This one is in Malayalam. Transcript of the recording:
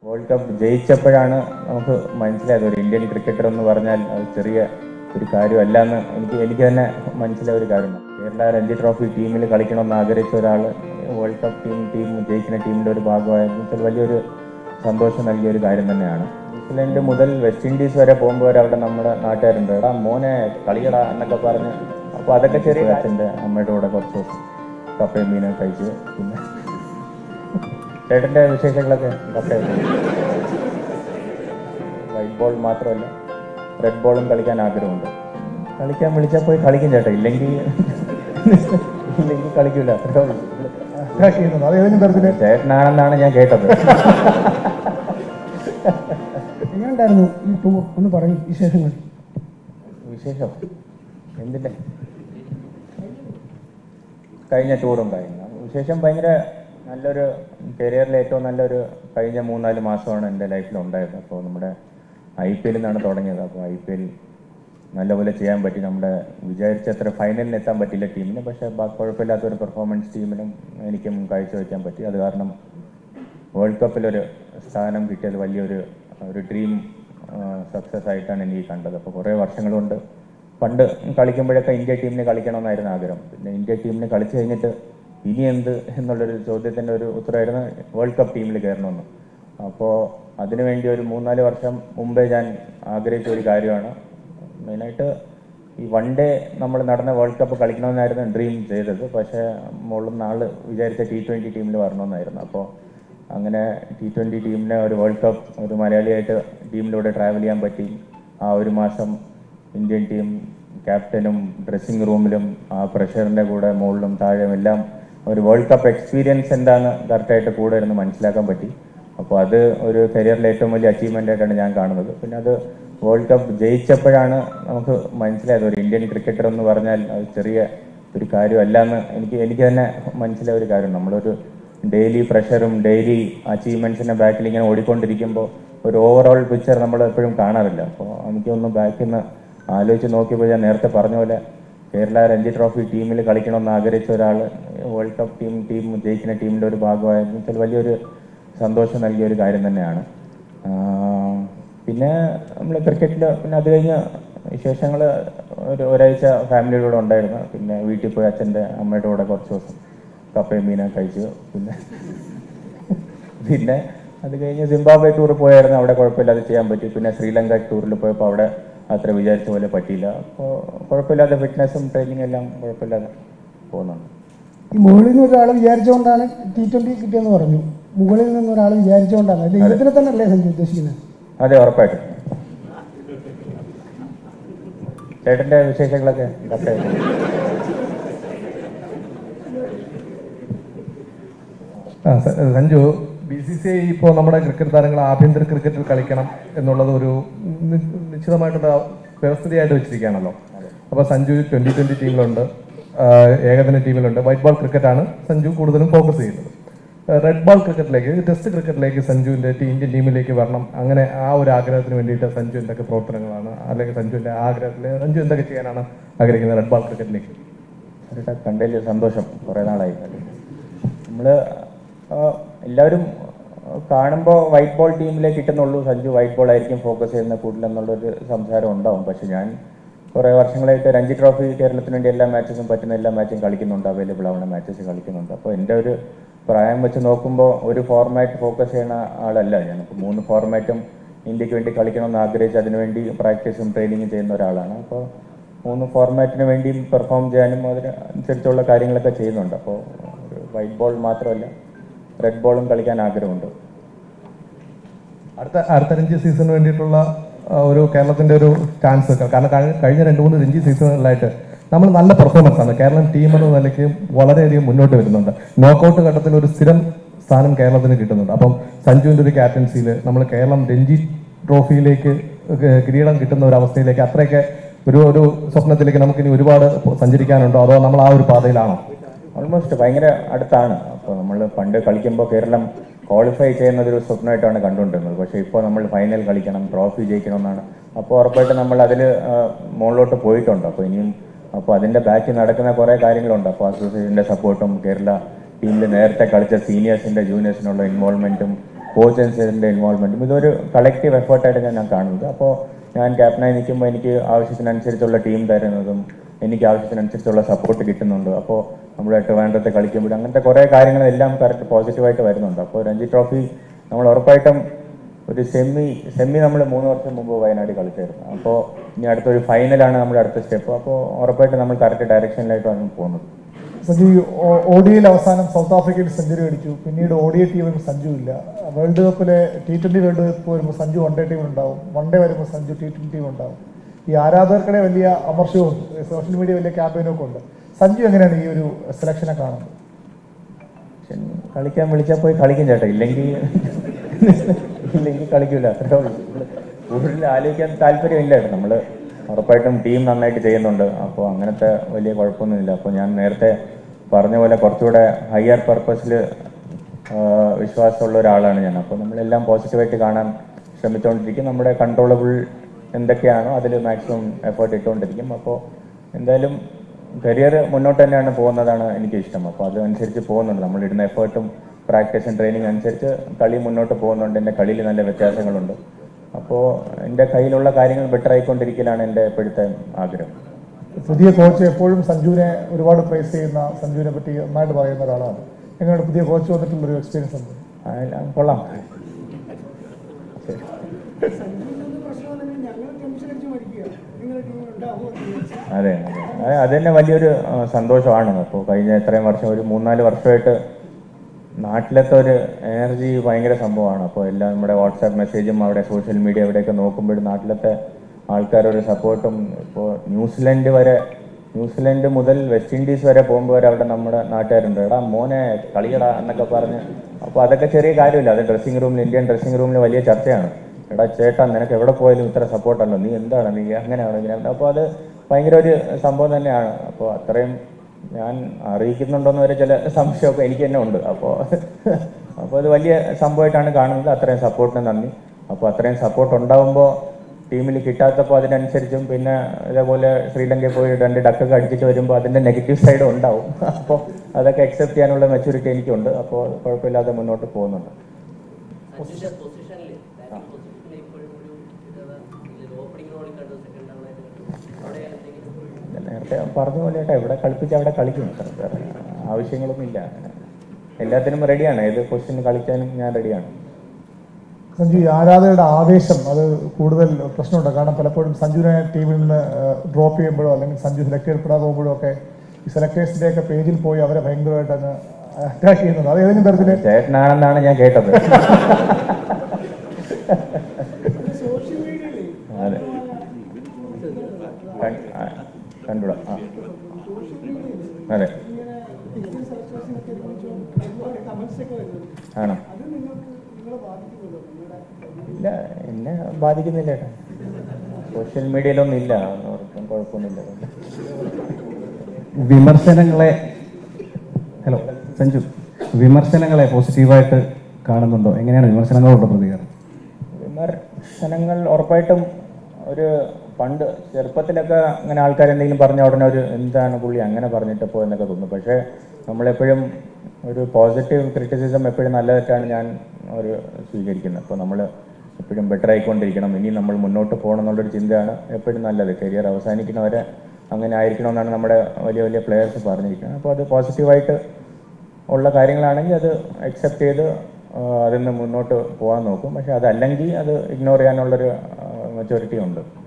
വേൾഡ് കപ്പ് ജയിച്ചപ്പോഴാണ് നമുക്ക് മനസ്സിലായത് ഒരു ഇന്ത്യൻ ക്രിക്കറ്റർ എന്ന് പറഞ്ഞാൽ അത് ചെറിയ ഒരു കാര്യമല്ല എന്ന് എനിക്ക് എനിക്ക് തന്നെ മനസ്സിലായ ഒരു കാര്യമാണ് കേരള രഞ്ജി ട്രോഫി ടീമിൽ കളിക്കണമെന്ന് ആഗ്രഹിച്ച ഒരാൾ വേൾഡ് കപ്പ് ടീം ടീം ജയിക്കുന്ന ടീമിൻ്റെ ഒരു ഭാഗമായിരുന്നു വെച്ചാൽ വലിയൊരു സന്തോഷം നൽകിയ ഒരു കാര്യം തന്നെയാണ് ന്യൂസിലൻഡ് മുതൽ വെസ്റ്റ് ഇൻഡീസ് വരെ പോകുമ്പോൾ വരെ അവിടെ നമ്മുടെ നാട്ടുകാരുണ്ട് എടാ മോനെ കളിയടാ എന്നൊക്കെ പറഞ്ഞ് അപ്പോൾ അതൊക്കെ ചെറിയ അച്ഛൻ്റെ അമ്മയുടെ കൂടെ കുറച്ച് ദിവസം കപ്പയും മീനും കഴിച്ച് പിന്നെ ചേട്ടൻ്റെ വിശേഷങ്ങളൊക്കെ കപ്പയൊക്കെ വൈറ്റ് ബോൾ മാത്രമല്ല റെഡ് ബോളും കളിക്കാൻ ആഗ്രഹമുണ്ട് കളിക്കാൻ വിളിച്ചാൽ പോയി കളിക്കും ചേട്ടാ ഇല്ലെങ്കിൽ ഇല്ലെങ്കിൽ കളിക്കില്ല അത്രേ ഉള്ളൂ അറ്റാക്ക് ചെയ്യുന്നത് അത് ഏതെങ്കിലും തരത്തില് ചേട്ടനാണെന്നാണ് ഞാൻ കേട്ടത് എങ്ങനെയുണ്ടായിരുന്നു ഈ ടൂർ ഒന്ന് പറയും വിശേഷങ്ങൾ വിശേഷം എന്തിൻ്റെ കഴിഞ്ഞ ടൂറും കഴിഞ്ഞ വിശേഷം ഭയങ്കര നല്ലൊരു കരിയറിലെ ഏറ്റവും നല്ലൊരു കഴിഞ്ഞ മൂന്നാല് മാസമാണ് എൻ്റെ ലൈഫിൽ ഉണ്ടായത് അപ്പോൾ നമ്മുടെ ഐ പി എല്ലിൽ നിന്നാണ് തുടങ്ങിയത് അപ്പോൾ ഐ പി എൽ നല്ലപോലെ ചെയ്യാൻ പറ്റി നമ്മുടെ വിചാരിച്ചത്ര ഫൈനലിന് എത്താൻ പറ്റില്ല ടീമിന് പക്ഷേ ബാ- കുഴപ്പമില്ലാത്തൊരു പെർഫോമൻസ് ടീമിനും എനിക്കും കാഴ്ചവെക്കാൻ പറ്റി അത് കാരണം വേൾഡ് കപ്പിലൊരു സ്ഥാനം കിട്ടിയത് വലിയൊരു ഒരു ഡ്രീം സക്സസ് ആയിട്ടാണ് എനിക്ക് കണ്ടത് അപ്പോൾ കുറേ വർഷങ്ങൾ കൊണ്ട് പണ്ട് കളിക്കുമ്പോഴൊക്കെ ഇന്ത്യ ടീമിന് കളിക്കണമെന്നായിരുന്നു ആഗ്രഹം പിന്നെ ഇന്ത്യ ടീമിന് കളിച്ചു കഴിഞ്ഞിട്ട് ഇനി എന്ത് എന്നുള്ളൊരു ചോദ്യത്തിൻ്റെ ഒരു ഉത്തരമായിരുന്നു വേൾഡ് കപ്പ് ടീമിൽ കയറണമെന്ന് അപ്പോൾ അതിനുവേണ്ടി ഒരു മൂന്നാല് വർഷം മുമ്പേ ഞാൻ ആഗ്രഹിച്ച ഒരു കാര്യമാണ് മെയിനായിട്ട് ഈ വൺ ഡേ നമ്മൾ നടന്ന വേൾഡ് കപ്പ് കളിക്കണമെന്നായിരുന്നു ഡ്രീം ചെയ്തത് പക്ഷേ മുകളിൽ നാള് വിചാരിച്ച ടി ട്വൻ്റി ടീമിൽ വരണമെന്നായിരുന്നു അപ്പോൾ അങ്ങനെ ടി ട്വൻ്റി ടീമിനെ ഒരു വേൾഡ് കപ്പ് ഒരു മലയാളിയായിട്ട് ടീമിലൂടെ ട്രാവൽ ചെയ്യാൻ പറ്റി ആ ഒരു മാസം ഇന്ത്യൻ ടീം ക്യാപ്റ്റനും ഡ്രസ്സിംഗ് റൂമിലും ആ പ്രഷറിൻ്റെ കൂടെ മുകളിലും താഴെയും എല്ലാം ഒരു വേൾഡ് കപ്പ് എക്സ്പീരിയൻസ് എന്താണെന്ന് കറക്റ്റായിട്ട് കൂടെ ഇരുന്ന് മനസ്സിലാക്കാൻ പറ്റി അപ്പോൾ അത് ഒരു കരിയറിലെ ഏറ്റവും വലിയ അച്ചീവ്മെൻ്റ് ആയിട്ടാണ് ഞാൻ കാണുന്നത് പിന്നെ അത് വേൾഡ് കപ്പ് ജയിച്ചപ്പോഴാണ് നമുക്ക് മനസ്സിലായത് ഒരു ഇന്ത്യൻ ക്രിക്കറ്റർ എന്ന് പറഞ്ഞാൽ അത് ചെറിയ ഒരു കാര്യമല്ല എന്ന് എനിക്ക് എനിക്ക് തന്നെ മനസ്സിലായ ഒരു കാര്യം നമ്മളൊരു ഡെയിലി പ്രഷറും ഡെയിലി അച്ചീവ്മെൻറ്റ്സിൻ്റെ ബാക്കിൽ ഇങ്ങനെ ഓടിക്കൊണ്ടിരിക്കുമ്പോൾ ഒരു ഓവറോൾ പിക്ചർ നമ്മൾ എപ്പോഴും കാണാറില്ല അപ്പോൾ എനിക്കൊന്ന് ബാക്കിൽ നിന്ന് ആലോചിച്ച് നോക്കിയപ്പോൾ ഞാൻ നേരത്തെ പറഞ്ഞ പോലെ കേരള രഞ്ജി ട്രോഫി ടീമിൽ കളിക്കണമെന്ന് ആഗ്രഹിച്ച ഒരാൾ വേൾഡ് കപ്പ് ടീം ടീം ജയിക്കുന്ന ടീമിൻ്റെ ഒരു ഭാഗമായിരുന്നു വെച്ചാൽ വലിയൊരു സന്തോഷം നൽകിയ ഒരു കാര്യം തന്നെയാണ് ആഹ് പിന്നെ നമ്മൾ ക്രിക്കറ്റിൽ പിന്നെ അത് കഴിഞ്ഞ് വിശേഷങ്ങൾ ഒരു ഒരാഴ്ച ഫാമിലിയുടെ കൂടെ ഉണ്ടായിരുന്നു പിന്നെ വീട്ടിൽ പോയി അച്ഛൻ്റെ അമ്മയുടെ കൂടെ കുറച്ച് ദിവസം കപ്പയും മീനും കഴിച്ചു പിന്നെ പിന്നെ അത് കഴിഞ്ഞ് സിംബാബ്വെ ടൂർ പോയായിരുന്നു അവിടെ കുഴപ്പമില്ലാതെ ചെയ്യാൻ പറ്റി പിന്നെ ശ്രീലങ്ക ടൂറിൽ പോയപ്പോൾ അവിടെ അത്ര വിചാരിച്ച പോലെ പറ്റിയില്ല അപ്പോൾ കുഴപ്പമില്ലാതെ ഫിറ്റ്നസ്സും ട്രെയിനിങ് എല്ലാം കുഴപ്പമില്ലാതെ പോകുന്നുണ്ട് ഈ മുകളിൽ നിന്ന് ഒരാൾ വിചാരിച്ചുകൊണ്ടാണ് ടി ട്വന്റി കിട്ടിയെന്ന് പറഞ്ഞു മുകളിൽ നിന്ന് ഒരാൾ വിചാരിച്ചുകൊണ്ടാണ് ദൈവത്തിനെ തന്നെ അല്ലേ സഞ്ജു ഉദ്ദേശിക്കുന്നത് അതെ ഉറപ്പായിട്ടും ചേട്ടൻ്റെ വിശേഷങ്ങളൊക്കെ കറക്റ്റായിട്ട് ആ, സ- Sanju B C C I ഇപ്പോൾ നമ്മുടെ ക്രിക്കറ്റ് താരങ്ങൾ ആഭ്യന്തര ക്രിക്കറ്റിൽ കളിക്കണം എന്നുള്ളത് ഒരു നി- നിശ്ചിതമായിട്ടുള്ള വ്യവസ്ഥിതിയായിട്ട് വെച്ചിരിക്കുകയാണല്ലോ അപ്പോൾ സഞ്ജു ട്വന്റി ട്വന്റി ടീമിലുണ്ട് ആ, ഏകദിന ടീമിലുണ്ട് വൈറ്റ് ബോൾ ക്രിക്കറ്റാണ് സഞ്ജു കൂടുതലും ഫോക്കസ് ചെയ്യുന്നത് റെഡ് ബോൾ ക്രിക്കറ്റിലേക്ക് ടെസ്റ്റ് ക്രിക്കറ്റിലേക്ക് സഞ്ജുവിന്റെ ടീ- ഇന്ത്യൻ ടീമിലേക്ക് വരണം അങ്ങനെ ആ ഒരു ആഗ്രഹത്തിന് വേണ്ടിയിട്ട് സഞ്ജു എന്തൊക്കെ പ്രവർത്തനങ്ങളാണ് അല്ലെങ്കിൽ സഞ്ജുവിന്റെ ആഗ്രഹത്തിൽ സഞ്ജു എന്തൊക്കെ ചെയ്യാനാണ് ആഗ്രഹിക്കുന്നത് റെഡ് ബോൾ ക്രിക്കറ്റിലേക്ക് അവരുടെ കണ്ടതിൽ സന്തോഷം കുറേ നാളായി നമ്മൾ എല്ലാവരും കാണുമ്പോൾ വൈറ്റ് ബോൾ ടീമിലേക്ക് കിട്ടുന്നുള്ളൂ സഞ്ജു വൈറ്റ് ബോൾ ആയിരിക്കും ഫോക്കസ് ചെയ്യുന്ന കൂടുതലെന്നുള്ളൊരു സംസാരം ഉണ്ടാവും പക്ഷെ ഞാൻ കുറേ വർഷങ്ങളായിട്ട് രഞ്ജി ട്രോഫി കേരളത്തിന് വേണ്ടി എല്ലാ മാച്ചസും പറ്റുന്ന എല്ലാ മാച്ചും കളിക്കുന്നുണ്ട് അവൈലബിൾ ആവുന്ന മാച്ചസ് കളിക്കുന്നുണ്ട് അപ്പോൾ എൻ്റെ ഒരു പ്രായം വെച്ച് നോക്കുമ്പോൾ ഒരു ഫോർമാറ്റ് ഫോക്കസ് ചെയ്യുന്ന ആളല്ല ഞാൻ ഇപ്പോൾ മൂന്ന് ഫോർമാറ്റും ഇന്ത്യക്ക് വേണ്ടി കളിക്കണമെന്ന് ആഗ്രഹിച്ച് അതിനുവേണ്ടി പ്രാക്ടീസും ട്രെയിനിങ്ങും ചെയ്യുന്ന ഒരാളാണ് അപ്പോൾ മൂന്ന് ഫോർമാറ്റിന് വേണ്ടിയും പെർഫോം ചെയ്യാനും അതിന് അനുസരിച്ചുള്ള കാര്യങ്ങളൊക്കെ ചെയ്യുന്നുണ്ട് അപ്പോൾ ഒരു വൈറ്റ് ബോൾ മാത്രമല്ല റെഡ് ബോളും കളിക്കാൻ ആഗ്രഹമുണ്ട് അടുത്ത അടുത്ത രഞ്ജി സീസണിന് വേണ്ടിയിട്ടുള്ള ആ, ഒരു കേരളത്തിന്റെ ഒരു ചാൻസ് കാരണം കഴി- കഴിഞ്ഞ രണ്ട് മൂന്ന് രഞ്ജി സീസണുകളിലായിട്ട് നമ്മൾ നല്ല പെർഫോമൻസ് ആണ് കേരളം ടീം എന്ന നിലയ്ക്ക് വളരെയധികം മുന്നോട്ട് വരുന്നുണ്ട് നോക്കൗട്ട് ഘട്ടത്തിൽ ഒരു സ്ഥിരം സ്ഥാനം കേരളത്തിന് കിട്ടുന്നുണ്ട് അപ്പം സഞ്ജുവിന്റെ ഒരു ക്യാപ്റ്റൻസിയിൽ നമ്മൾ കേരളം രഞ്ജി ട്രോഫിയിലേക്ക് ഏഹ് കിരീടം കിട്ടുന്ന ഒരു അവസ്ഥയിലേക്ക് അത്രയൊക്കെ ഒരു ഒരു സ്വപ്നത്തിലേക്ക് നമുക്ക് ഇനി ഒരുപാട് സഞ്ചരിക്കാനുണ്ടോ അതോ നമ്മൾ ആ ഒരു പാതയിലാണോ ഓൾമോസ്റ്റ് ഭയങ്കര അടുത്താണ് അപ്പോൾ നമ്മൾ പണ്ട് കളിക്കുമ്പോൾ കേരളം ക്വാളിഫൈ ചെയ്യുന്നത് ഒരു സ്വപ്നമായിട്ടാണ് കണ്ടുകൊണ്ടിരുന്നത് പക്ഷേ ഇപ്പോൾ നമ്മൾ ഫൈനൽ കളിക്കണം ട്രോഫി ജയിക്കണം എന്നാണ് അപ്പോൾ ഉറപ്പായിട്ട് നമ്മൾ അതിൽ മുകളിലോട്ട് പോയിട്ടുണ്ട് അപ്പോൾ ഇനിയും അപ്പോൾ അതിൻ്റെ ബാക്കി നടക്കുന്ന കുറേ കാര്യങ്ങളുണ്ട് അപ്പോൾ അസോസിയേഷൻ്റെ സപ്പോർട്ടും കേരള ടീമിൽ നേരത്തെ കളിച്ച സീനിയേഴ്സിൻ്റെ ജൂനിയേഴ്സിനുള്ള ഇൻവോൾവ്മെൻറ്റും കോച്ചൻസിൻ്റെ ഇൻവോൾവ്മെൻറ്റും ഇതൊരു കളക്റ്റീവ് എഫേർട്ടായിട്ട് ഞാൻ കാണുന്നത് അപ്പോൾ ഞാൻ ക്യാപ്റ്റനായി നിൽക്കുമ്പോൾ എനിക്ക് ആവശ്യത്തിനനുസരിച്ചുള്ള ടീം തരുന്നതും എനിക്ക് ആവശ്യത്തിനനുസരിച്ചുള്ള സപ്പോർട്ട് കിട്ടുന്നുണ്ട് അപ്പോൾ നമ്മുടെ ട്രിവാൻഡ്രത്തെ കളിക്കുമ്പോൾ അങ്ങനത്തെ കുറേ കാര്യങ്ങളെല്ലാം കറക്റ്റ് പോസിറ്റീവായിട്ട് വരുന്നുണ്ട് അപ്പോൾ രഞ്ജി ട്രോഫി നമ്മൾ ഉറപ്പായിട്ടും ഒരു സെമി സെമി നമ്മൾ മൂന്ന് വർഷം മുമ്പ് വയനാട് കളിച്ചായിരുന്നു അപ്പോൾ ഇനി അടുത്തൊരു ഫൈനലാണ് നമ്മുടെ അടുത്ത സ്റ്റെപ്പ് അപ്പോൾ ഉറപ്പായിട്ടും നമ്മൾ കറക്റ്റ് ഡയറക്ഷനിലായിട്ടാണ് പോകുന്നത് സഞ്ജു ഈ ഒ- ഓഡിയയിൽ അവസാനം സൗത്ത് ആഫ്രിക്കയിൽ സെഞ്ചുറി അടിച്ചു പിന്നീട് ഓഡിയ ടീമിൽ സഞ്ജു ഇല്ല വേൾഡ് കപ്പിലെ ടി ട്വന്റി വേൾഡ് കപ്പ് വരുമ്പോൾ സഞ്ജു വൺ ഡേ ടീം ഉണ്ടാവും വൺ ഡേ വരുമ്പോൾ സഞ്ജു ടി ട്വന്റി ടീം ഉണ്ടാവും ഈ ആരാധകർക്കിടെ വലിയ അമർഷവും സോഷ്യൽ മീഡിയ വലിയ ക്യാമ്പയിനും ഒക്കെ ഉണ്ട് സഞ്ജു എങ്ങനെയാണ് ഈ ഒരു സെലക്ഷനെ കാണുന്നത് പക്ഷെ കളിക്കാൻ വിളിച്ചാൽ പോയി കളിക്കും ചേട്ടാ ഇല്ലെങ്കിൽ ഇല്ലെങ്കിൽ കളിക്കില്ല അത്രേ ഉള്ളൂ നമ്മള് കൂടുതൽ ആലോചിക്കാൻ താല്പര്യമില്ല നമ്മൾ ഉറപ്പായിട്ടും ടീം നന്നായിട്ട് ചെയ്യുന്നുണ്ട് അപ്പോൾ അങ്ങനത്തെ വലിയ കുഴപ്പമൊന്നുമില്ല അപ്പോൾ ഞാൻ നേരത്തെ പറഞ്ഞ പോലെ കുറച്ചുകൂടെ ഹയർ പർപ്പസിൽ വിശ്വാസമുള്ള ഒരാളാണ് ഞാൻ അപ്പോൾ നമ്മളെല്ലാം പോസിറ്റീവായിട്ട് കാണാൻ ശ്രമിച്ചുകൊണ്ടിരിക്കും നമ്മുടെ കൺട്രോളബിൾ എന്തൊക്കെയാണോ അതിൽ മാക്സിമം എഫേർട്ട് ഇട്ടുകൊണ്ടിരിക്കും അപ്പോൾ എന്തായാലും കരിയർ മുന്നോട്ട് തന്നെയാണ് പോകുന്നതാണ് എനിക്ക് ഇഷ്ടം അപ്പോൾ അതനുസരിച്ച് പോകുന്നുണ്ട് നമ്മളിടുന്ന എഫേർട്ടും പ്രാക്ടീസും ട്രെയിനിങ് അനുസരിച്ച് കളി മുന്നോട്ട് പോകുന്നുണ്ട് എൻ്റെ കളിയിൽ നല്ല വ്യത്യാസങ്ങളുണ്ട് അപ്പോൾ എൻ്റെ കയ്യിലുള്ള കാര്യങ്ങൾ ബെറ്റർ ആയിക്കൊണ്ടിരിക്കലാണ് എൻ്റെ ഇപ്പോഴത്തെ ആഗ്രഹം പുതിയ കോച്ച് എപ്പോഴും സഞ്ജുവിനെ ഒരുപാട് പ്രൈസ് ചെയ്യുന്ന സഞ്ജുവിനെ പറ്റി നന്നായിട്ട് പറയുന്ന ഒരാളാണ് എങ്ങനെയാണ് പുതിയ കോച്ച് വന്നിട്ടുള്ള ഒരു എക്സ്പീരിയൻസ് ഉണ്ട് ആ, കൊള്ളാം ഞങ്ങൾ ടെൻഷൻ അടിച്ച് മരിക്കുക നിങ്ങളുടെ ടീമിൽ ഉണ്ടാവുമോ അതെ അതെ അതെ അത് തന്നെ വലിയൊരു ആ, സന്തോഷമാണ് അപ്പോൾ കഴിഞ്ഞ ഇത്രയും വർഷം ഒരു മൂന്നാല് വർഷമായിട്ട് നാട്ടിലത്തെ ഒരു എനർജി ഭയങ്കര സംഭവമാണ് അപ്പോൾ എല്ലാം നമ്മുടെ വാട്സാപ്പ് മെസ്സേജും അവിടെ സോഷ്യൽ മീഡിയ എവിടെയൊക്കെ നോക്കുമ്പോഴും നാട്ടിലത്തെ ആൾക്കാരുടെ സപ്പോർട്ടും ഇപ്പോൾ ന്യൂസിലൻഡ് വരെ ന്യൂസിലൻഡ് മുതൽ വെസ്റ്റ് ഇൻഡീസ് വരെ പോകുമ്പോൾ വരെ അവിടെ നമ്മുടെ നാട്ടുകാരുണ്ട് എടാ മോനെ കളിയടാ എന്നൊക്കെ പറഞ്ഞ് അപ്പോൾ അതൊക്കെ ചെറിയ കാര്യമില്ല അത് ഡ്രസ്സിംഗ് റൂമിൽ ഇന്ത്യൻ ഡ്രസ്സിംഗ് റൂമിൽ വലിയ ചർച്ചയാണ് എടാ ചേട്ടാ നിനക്ക് എവിടെ പോയാലും ഇത്ര സപ്പോർട്ടല്ലോ നീ എന്താണ് നീ അങ്ങനെയാണോ ഇങ്ങനെ അപ്പോൾ അത് ഭയങ്കര ഒരു സംഭവം തന്നെയാണ് അപ്പോൾ അത്രയും ഞാൻ അറിയിക്കുന്നുണ്ടോന്ന് വരെ ചില സംശയമൊക്കെ എനിക്ക് തന്നെ ഉണ്ട് അപ്പോൾ അപ്പോൾ അത് വലിയ സംഭവമായിട്ടാണ് കാണുന്നത് അത്രയും സപ്പോർട്ടിന് നന്ദി അപ്പോൾ അത്രയും സപ്പോർട്ട് ഉണ്ടാകുമ്പോൾ ടീമിൽ കിട്ടാത്തപ്പോൾ അതിനനുസരിച്ചും പിന്നെ ഇതേപോലെ ശ്രീലങ്കയിൽ പോയി രണ്ട് ഡക്കൊക്കെ അടിച്ചിട്ട് വരുമ്പോൾ അതിൻ്റെ നെഗറ്റീവ് സൈഡും ഉണ്ടാവും അപ്പോൾ അതൊക്കെ അക്സെപ്റ്റ് ചെയ്യാനുള്ള മെച്ചൂരിറ്റി എനിക്കുണ്ട് അപ്പോൾ കുഴപ്പമില്ലാതെ മുന്നോട്ട് പോകുന്നുണ്ട് സഞ്ജുന്റെ പൊസിഷനിൽ ബാറ്റിംഗ് പൊസിഷനിൽ ഇപ്പോഴും ഒരു ഓപ്പണിംഗ് റോളിൽ കണ്ടു സെക്കൻഡ് ഡൗൺ ആയിട്ട് കണ്ടു അവിടെ എന്തെങ്കിലും നേരത്തെ പറഞ്ഞ പോലെ കേട്ടോ എവിടെ കളിപ്പിച്ച് അവിടെ കളിക്കും സാർ വേറെ ആവശ്യങ്ങളൊന്നും ഇല്ല എല്ലാത്തിനും റെഡിയാണ് ഏത് പൊസിഷനിൽ കളിക്കാനും ഞാൻ റെഡിയാണ് സഞ്ജു ഈ ആരാധകരുടെ ആവേശം അത് കൂടുതൽ പ്രശ്നമുണ്ട് കാരണം പലപ്പോഴും സഞ്ജുവിനെ ടീമിൽ നിന്ന് ഡ്രോപ്പ് ചെയ്യുമ്പോഴോ അല്ലെങ്കിൽ സഞ്ജു സെലക്ട് ചെയ്യപ്പെടാതെ പോകുമ്പോഴോ ഒക്കെ ഈ സെലക്ടേഴ്സിന്റെ ഒക്കെ പേജിൽ പോയി അവരെ ഭയങ്കരമായിട്ട് അങ്ങ് അറ്റാക്ക് ചെയ്യുന്നുണ്ട് അത് ഏതെങ്കിലും തരത്തിൽ ചേട്ടനാണെന്നാണ് ഞാൻ കേട്ടത് സോഷ്യൽ മീഡിയയിലേ അതെ കൺ- ആ, കണ്ടുടാ ആ അതെ ഇങ്ങനെ ഇന്ത്യൻ സെലക്ടേഴ്സിനൊക്കെ കുറിച്ച് ഒരുപാട് കമന്റ്സ് ഒക്കെ വരുന്നത് ആണോ അത് നിങ്ങൾക്ക് നിങ്ങളെ ബാധിക്കുമല്ലോ നിങ്ങളുടെ ഇല്ല എന്നെ ബാധിക്കുന്നില്ല ചേട്ടാ സോഷ്യൽ മീഡിയയിലൊന്നും ഇല്ല അവർക്കും കുഴപ്പമൊന്നുമില്ല വിമർശനങ്ങളെ ഹലോ സഞ്ജു വിമർശനങ്ങളെ പോസിറ്റീവായിട്ട് കാണുന്നുണ്ടോ എങ്ങനെയാണ് വിമർശനങ്ങളോട് പ്രതികരണം വിമർശനങ്ങൾ ഉറപ്പായിട്ടും ഒരു പണ്ട് ചെറുപ്പത്തിലൊക്കെ അങ്ങനെ ആൾക്കാർ എന്തെങ്കിലും പറഞ്ഞ ഉടനെ ഒരു എന്താണ് പുള്ളി അങ്ങനെ പറഞ്ഞിട്ടപ്പോ എന്നൊക്കെ തോന്നും പക്ഷേ നമ്മളെപ്പോഴും ഒരു പോസിറ്റീവ് ക്രിറ്റിസിസം എപ്പോഴും നല്ലതായിട്ടാണ് ഞാൻ ഒരു സ്വീകരിക്കുന്നത് അപ്പോൾ നമ്മൾ എപ്പോഴും ബെറ്റർ ആയിക്കൊണ്ടിരിക്കണം ഇനി നമ്മൾ മുന്നോട്ട് പോകണം എന്നുള്ളൊരു ചിന്തയാണ് എപ്പോഴും നല്ലത് കരിയർ അവസാനിക്കുന്നവരെ അങ്ങനെ ആയിരിക്കണമെന്നാണ് നമ്മുടെ വലിയ വലിയ പ്ലെയേഴ്സ് പറഞ്ഞിരിക്കുന്നത് അപ്പോൾ അത് പോസിറ്റീവായിട്ട് ഉള്ള കാര്യങ്ങളാണെങ്കിൽ അത് അക്സെപ്റ്റ് ചെയ്ത് ആ, അതിൽ നിന്ന് മുന്നോട്ട് പോകാൻ നോക്കും പക്ഷെ അതല്ലെങ്കിൽ അത് ഇഗ്നോർ ചെയ്യാനുള്ളൊരു മെച്ചൂരിറ്റി ഉണ്ട്